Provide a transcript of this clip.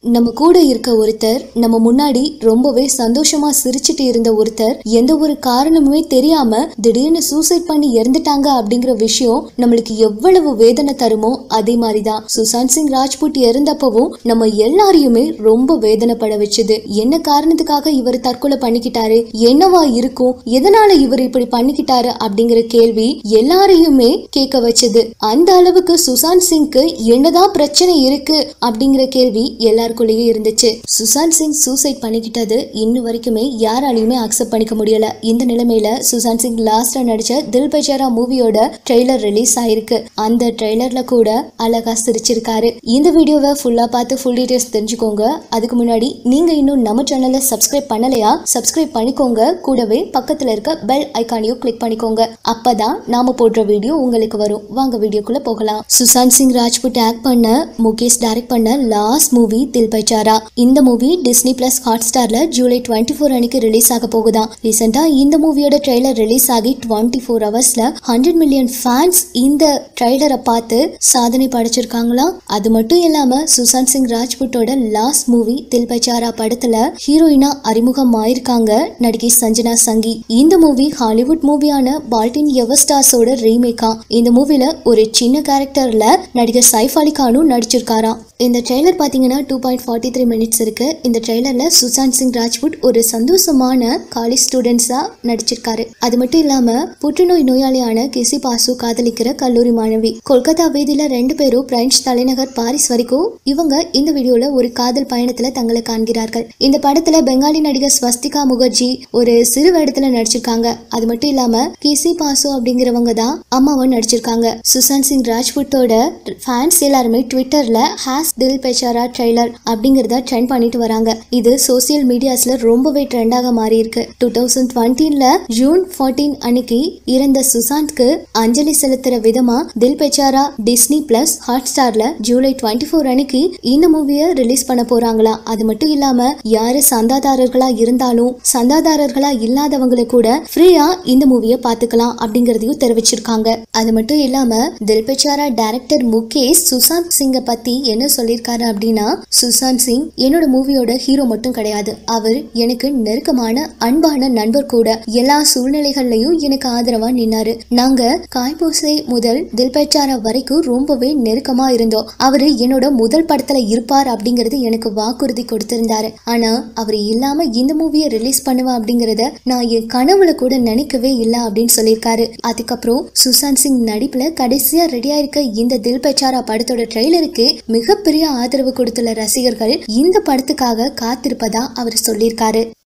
நம்ம கூட இருக்க ஒருத்தர் நம்ம முன்னாடி ரொம்பவே சந்தோஷமா சிரிச்சிட்டு இருந்த ஒருத்தர் எந்த ஒரு காரணமுமே தெரியாம திடீர்னு சூசைட் பண்ணி இறந்துட்டாங்க அப்படிங்கிற விஷயம் நம்மளுக்கு எவ்வளவு வேதனை தருமோ அதே மாதிரிதான் சுசாந்த் சிங் ராஜ்புட் இறந்தப்பவும் நம்ம எல்லாரையுமே ரொம்ப வேதனைப்பட வச்சது என்ன காரணத்துக்காக இவர் தற்கொலை பண்ணிக்கிட்டாரு என்னவா இருக்கும் எதனால இவர் இப்படி பண்ணிக்கிட்டாரு அப்படிங்கிற கேள்வி எல்லாரையுமே கேட்க வச்சது அந்த அளவுக்கு சுசாந்த் சிங்க்கு என்னதான் பிரச்சனை இருக்கு அப்படிங்கிற கேள்வி எல்லாருக்குள்ளேயும் இருந்துச்சு சுசாந்த் சிங் சூசைட் பண்ணிக்கிட்டது இன்னும் வரைக்குமே யாராலையுமே அக்செப்ட் பண்ணிக்க முடியல இந்த நிலைமையில சுசாந்த் சிங் லாஸ்டா நடிச்ச தில் பெஜாரா மூவியோட ட்ரெய்லர் ரிலீஸ் ஆயிருக்கு அந்த ட்ரெய்லர்ல கூட அழகா சிரிச்சிருக்காரு இந்த வீடியோவை ஃபுல்லா பார்த்து ஃபுல் டீடைல்ஸ் தெரிஞ்சுக்கோங்க அதுக்கு முன்னாடி நீங்க இன்னும் நம்ம சேனலை சப்ஸ்கிரைப் பண்ணலையா சப்ஸ்கிரைப் பண்ணிக்கோங்க கூடவே பக்கத்துல இருக்க பெல் ஐக்கானையும் கிளிக் பண்ணிக்கோங்க அப்பதான் நாம போடுற வீடியோ உங்களுக்கு வரும் வாங்க வீடியோக்குள்ள போகலாம் சுசாந்த் சிங் ராஜ்புட் ஆக்ட் பண்ண முகேஷ் டைரக்ட் பண்ண லாஸ்ட் மூவி தில் பைச்சாரா இந்த மூவி டிஸ்னி பிளஸ் ஹாட் ஸ்டார்ல ஜூலை டுவெண்ட்டி ஃபோர் அன்னைக்கு ரிலீஸ் ஆக போகுதாம் ரீசெண்டா இந்த மூவியோட ட்ரெய்லர் ரிலீஸ் ஆகி டுவெண்ட்டி ஃபோர் ஹவர்ஸ்ல ஹண்ட்ரட் மில்லியன் ஃபேன்ஸ் இந்த ட்ரெய்லரை பார்த்து சாதனை படைச்சிருக்காங்களாம் அது மட்டும் இல்லாம சுசாந்த் சிங் ராஜ்புட்டோட லாஸ்ட் மூவி தில் பைச்சாரா படத்துல ஹீரோயினா அறிமுகம் ஆயிருக்காங்க நடிகை சஞ்சனா சங்கி இந்த மூவி ஹாலிவுட் மூவியான பால்டின் எவர்ஸ்டாஸோட ரீமேக்கா இந்த மூவில ஒரு சின்ன கேரக்டர்ல நடிகர் சைஃப் அலி கானும் நடிச்சிருக்காராம் இந்த ட்ரெய்லர் பார்த்தீங்கன்னா two point forty three minutes இருக்கு இந்த ட்ரெய்லரில் சுசாந்த் சிங் ராஜ்புட் ஒரு சந்தோஷமான காலேஜ் ஸ்டூடெண்ட்ஸாக நடிச்சிருக்காரு அது மட்டும் இல்லாமல் புற்றுநோய் நோயாளியான கிசி பாசு காதலிக்கிற கல்லூரி மாணவி கொல்கத்தா வீதியில் ரெண்டு பேரும் பிரெஞ்சு தலைநகர் பாரிஸ் வரைக்கும் இவங்க இந்த வீடியோவில் ஒரு காதல் பயணத்தில் தங்களை காண்கிறார்கள் இந்த படத்தில் பெங்காலி நடிகர் ஸ்வஸ்திகா முகர்ஜி ஒரு சிறு வேடத்தில் நடிச்சிருக்காங்க அது மட்டும் இல்லாமல் கிசி பாசு அப்படிங்கிறவங்க தான் அம்மாவும் நடிச்சிருக்காங்க சுசாந்த் சிங் ராஜ்புட்டோட ஃபேன்ஸ் எல்லாருமே ட்விட்டர்ல ஹேஸ் தில் பெச்சாரா ட்ரெய்லர் அப்படிங்கறத ட்ரெண்ட் பண்ணிட்டு வராங்க இது சோசியல் மீடியாஸ்ல ரொம்பவே ட்ரெண்டாக மாறி இருக்கு டூ தௌசண்ட் டுவெண்ட்டீன்ல ஜூன் ஃபோர்டீன் அன்னைக்கு இறந்த சுசாந்த்க்கு அஞ்சலி செலுத்துற விதமா தில் பெச்சாரா டிஸ்னி பிளஸ் ஹாட் ஸ்டார்ல ஜூலை டுவெண்ட்டி ஃபோர் அன்னைக்கு இந்த மூவியை ரிலீஸ் பண்ண போறாங்களா அது மட்டும் இல்லாம யாரு சந்தாதாரர்களா இருந்தாலும் சந்தாதாரர்களா இல்லாதவங்களை கூட ஃப்ரீயா இந்த மூவியை பார்த்துக்கலாம் அப்படிங்கறதையும் தெரிவிச்சிருக்காங்க அது மட்டும் இல்லாம தில் பெச்சாரா டைரக்டர் முகேஷ் சுசாந்த் சிங்கை பத்தி என்ன சொல்லியிருக்காரு அப்படின்னா சுசாந்த் சிங் என்னோட மூவியோட ஹீரோ மட்டும் கிடையாது அவர் எனக்கு நெருக்கமான அன்பான நண்பர் கூட எல்லா சூழ்நிலைகள்லயும் எனக்கு ஆதரவா நின்னாரு நாங்க காய்போசை முதல் தில்பச்சாரா வரைக்கும் ரொம்பவே நெருக்கமா இருந்தோம் அவரு என்னோட முதல் படத்துல இருப்பார் அப்படிங்கறது எனக்கு வாக்குறுதி கொடுத்திருந்தாரு ஆனா அவர் இல்லாம இந்த மூவியை ரிலீஸ் பண்ணுவா அப்படிங்கறத நான் என் கனவுல கூட நினைக்கவே இல்லை அப்படின்னு சொல்லியிருக்காரு அதுக்கப்புறம் சுசாந்த் சிங் நடிப்புல கடைசியா ரெடியா இருக்க இந்த தில் பெச்சாரா படத்தோட ட்ரெய்லருக்கு மிகப்பெரிய ஆதரவு கொடுத்துள்ள ரசிகர்கள் இந்த படத்துக்காக காத்திருப்பதா அவர் சொல்லியிருக்காரு